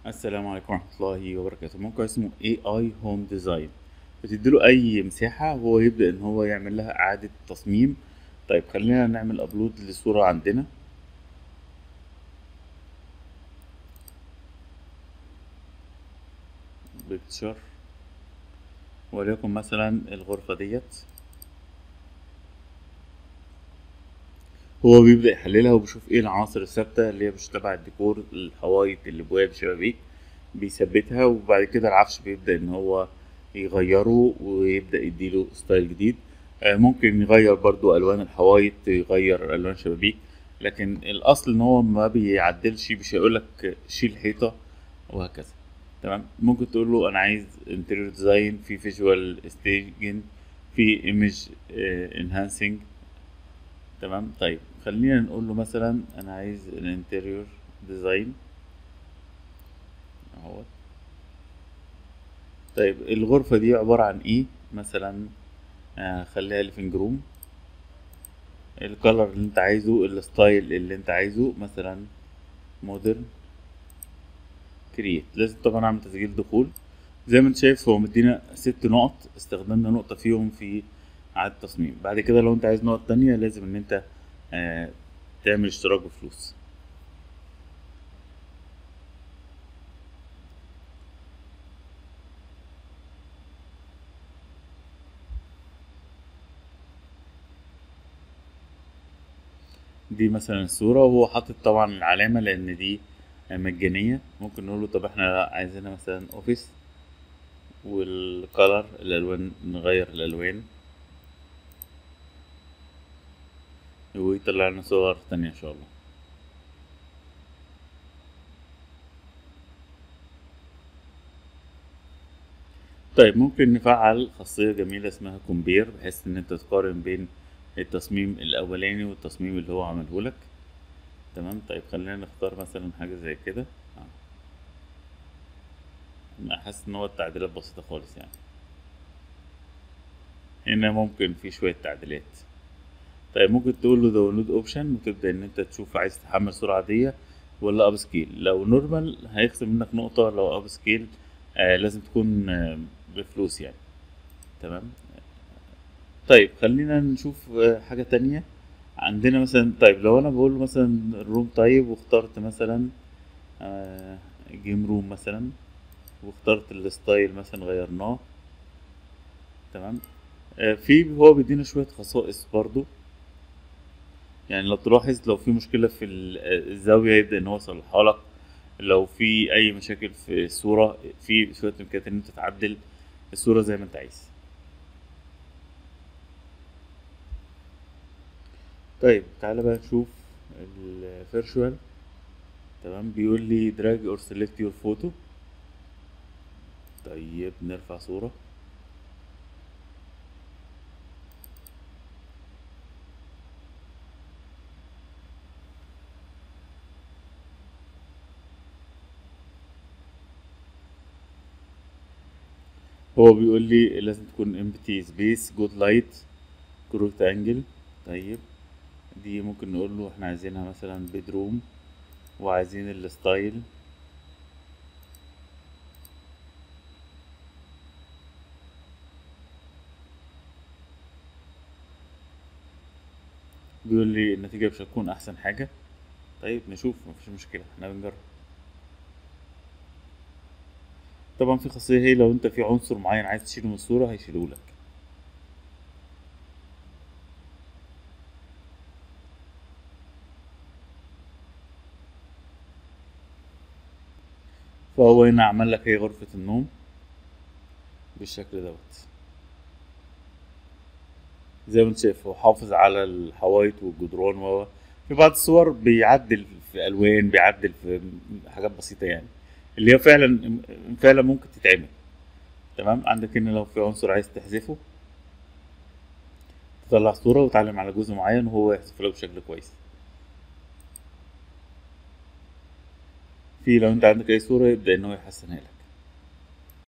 السلام عليكم ورحمة الله وبركاته موقع اسمه AI Home Design بتديله أي مساحة وهو يبدأ إن هو يعمل لها إعادة تصميم طيب خلينا نعمل أبلود لصورة عندنا بيكتشر وليكن مثلا الغرفة ديت هو بيبدأ يحللها وبيشوف ايه العناصر الثابتة اللي هي مش تبع الديكور الحوايط الابواب الشبابيك بيثبتها وبعد كده العفش بيبدأ ان هو يغيره ويبدأ يديله ستايل جديد آه، ممكن يغير برضو الوان الحوايط يغير الوان شبابيك لكن الاصل ان هو ما بيعدلش مش هيقولك شيل حيطة وهكذا تمام ممكن تقول له انا عايز انتريور ديزاين في فيجوال ستيجن في ايمج انهانسنج تمام طيب خلينا نقول له مثلا انا عايز الانتريور ديزاين اهو طيب الغرفة دي عبارة عن ايه مثلا آه خليها ليفنج روم الكالر اللي انت عايزه الستايل اللي انت عايزه مثلا مودرن كرييت لازم طبعا اعمل تسجيل دخول زي ما انت شايف هو مدينا ست نقط استخدمنا نقطة فيهم في إعادة تصميم بعد كده لو انت عايز نقط تانية لازم ان انت آه تعمل اشتراك بفلوس دي مثلا الصورة وهو حاطط طبعا العلامة لأن دي مجانية ممكن نقول له طب احنا عايزينها مثلا اوفيس والكالر الألوان نغير الألوان ويطلع لنا صور تانية إن شاء الله طيب ممكن نفعل خاصية جميلة اسمها كومبير بحيث إن أنت تقارن بين التصميم الأولاني والتصميم اللي هو عمله لك تمام طيب خلينا نختار مثلا حاجة زي كده آه. أنا حاسس إن هو التعديلات بسيطة خالص يعني هنا ممكن في شوية تعديلات طيب ممكن تقول له داونلود اوبشن وتبدا ان انت تشوف عايز تحمل صوره عاديه ولا اب سكيل لو نورمال هيخصم منك نقطه لو اب سكيل آه لازم تكون آه بفلوس يعني تمام طيب خلينا نشوف آه حاجه تانية عندنا مثلا طيب لو انا بقول له مثلا روم طيب واخترت مثلا آه جيم روم مثلا واخترت الستايل مثلا غيرناه تمام آه في هو بيدينا شويه خصائص برضو يعني لو تلاحظ لو في مشكلة في الزاوية يبدأ إن هو يصلحها لك لو في أي مشاكل في الصورة في شوية إمكانيات إن أنت تعدل الصورة زي ما أنت عايز طيب تعالى بقى نشوف الفيرشوال تمام بيقول لي دراج اور سيلكت يور فوتو طيب نرفع صورة هو بيقول لي لازم تكون empty space good light correct angle طيب دي ممكن نقول له احنا عايزينها مثلا bedroom وعايزين الستايل بيقول لي النتيجة مش هتكون أحسن حاجة طيب نشوف مفيش مشكلة احنا بنجرب طبعا في خاصية هي لو انت في عنصر معين عايز تشيله من الصورة هيشيله لك فهو هنا عمل لك هي غرفة النوم بالشكل دوت زي ما انت شايف هو حافظ على الحوايط والجدران و في بعض الصور بيعدل في الوان بيعدل في حاجات بسيطة يعني اللي هي فعلا فعلا ممكن تتعمل تمام عندك هنا لو في عنصر عايز تحذفه تطلع صورة وتعلم على جزء معين وهو يحذفه لك بشكل كويس في لو انت عندك اي صورة يبدأ ان هو يحسنها لك